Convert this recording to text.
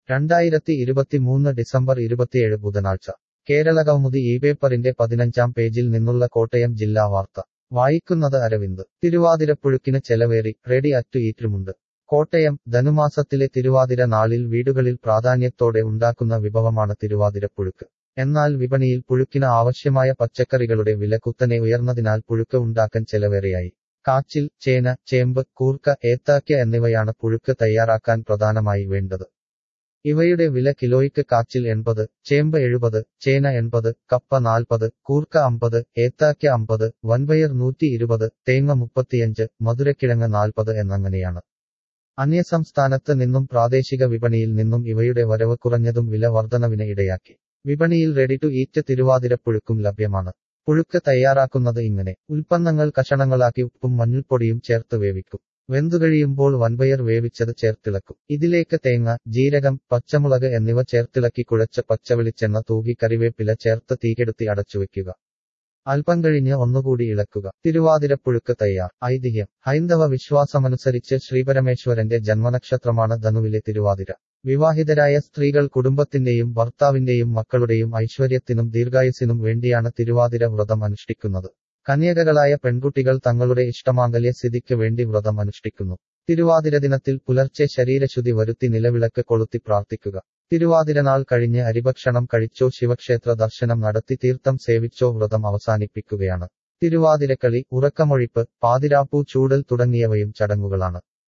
രണ്ടായിരത്തി ഇരുപത്തിമൂന്ന് ഡിസംബർ ഇരുപത്തിയേഴ് ബുധനാഴ്ച കേരളകൗമുദി ഈ പേപ്പറിന്റെ പതിനഞ്ചാം പേജിൽ നിന്നുള്ള കോട്ടയം ജില്ലാ വാർത്ത വായിക്കുന്നത് അരവിന്ദ് തിരുവാതിരപ്പുഴുക്കിന് ചെലവേറി റെഡി അറ്റു ഈറ്റുമുണ്ട് കോട്ടയം ധനുമാസത്തിലെ തിരുവാതിര നാളിൽ വീടുകളിൽ പ്രാധാന്യത്തോടെ ഉണ്ടാക്കുന്ന വിഭവമാണ് തിരുവാതിരപ്പുഴുക്ക് എന്നാൽ വിപണിയിൽ പുഴുക്കിന് ആവശ്യമായ പച്ചക്കറികളുടെ വില കുത്തനെ ഉയർന്നതിനാൽ പുഴുക്ക് ഉണ്ടാക്കാൻ ചെലവേറെയായി കാച്ചിൽ ചേന ചേമ്പ് കൂർക്ക ഏത്താക്ക എന്നിവയാണ് പുഴുക്ക് തയ്യാറാക്കാൻ പ്രധാനമായി വേണ്ടത് ഇവയുടെ വില കിലോയ്ക്ക് കാച്ചിൽ എൺപത് ചേമ്പ് എഴുപത് ചേന എൺപത് കപ്പ നാൽപ്പത് കൂർക്ക അമ്പത് ഏത്താക്ക അമ്പത് വൻപയർ നൂറ്റി ഇരുപത് തേങ്ങ മുപ്പത്തിയഞ്ച് മധുരക്കിഴങ്ങ് നാൽപ്പത് എന്നങ്ങനെയാണ് അന്യസംസ്ഥാനത്ത് നിന്നും പ്രാദേശിക വിപണിയിൽ നിന്നും ഇവയുടെ വരവ് കുറഞ്ഞതും വില വർധനവിന് ഇടയാക്കി വിപണിയിൽ റെഡി ടു ഈറ്റ് തിരുവാതിരപ്പുഴുക്കും ലഭ്യമാണ് പുഴുക്ക് തയ്യാറാക്കുന്നത് ഇങ്ങനെ ഉൽപ്പന്നങ്ങൾ കഷണങ്ങളാക്കി ഉപ്പും മഞ്ഞൾപ്പൊടിയും ചേർത്ത് വേവിക്കും വെന്തുകഴിയുമ്പോൾ വൻപയർ വേവിച്ചത് ചേർത്തിളക്കും ഇതിലേക്ക് തേങ്ങ ജീരകം പച്ചമുളക് എന്നിവ ചേർത്തിളക്കി കുഴച്ച പച്ചവെളിച്ചെണ്ണ തൂകി കറിവേപ്പില ചേർത്ത് തീകെടുത്തി അടച്ചുവെക്കുക അല്പം കഴിഞ്ഞ് ഒന്നുകൂടി ഇളക്കുക തിരുവാതിരപ്പുഴുക്ക് തയ്യാർ ഐതിഹ്യം ഹൈന്ദവ വിശ്വാസമനുസരിച്ച് ശ്രീപരമേശ്വരന്റെ ജന്മനക്ഷത്രമാണ് ധനുവിലെ തിരുവാതിര വിവാഹിതരായ സ്ത്രീകൾ കുടുംബത്തിന്റെയും ഭർത്താവിന്റെയും മക്കളുടെയും ഐശ്വര്യത്തിനും ദീർഘായുസിനും വേണ്ടിയാണ് തിരുവാതിര വ്രതം അനുഷ്ഠിക്കുന്നത് കന്യകകളായ പെൺകുട്ടികൾ തങ്ങളുടെ ഇഷ്ടമാംഗല്യ സ്ഥിതിക്ക് വേണ്ടി വ്രതം അനുഷ്ഠിക്കുന്നു തിരുവാതിര ദിനത്തിൽ പുലർച്ചെ ശരീരശുദ്ധി വരുത്തി നിലവിളക്ക് കൊളുത്തി പ്രാർത്ഥിക്കുക തിരുവാതിരനാൾ കഴിഞ്ഞ് അരിഭക്ഷണം കഴിച്ചോ ശിവക്ഷേത്ര ദർശനം നടത്തി തീർത്ഥം സേവിച്ചോ വ്രതം അവസാനിപ്പിക്കുകയാണ് തിരുവാതിരക്കളി ഉറക്കമൊഴിപ്പ് പാതിരാപ്പൂ ചൂടൽ തുടങ്ങിയവയും ചടങ്ങുകളാണ്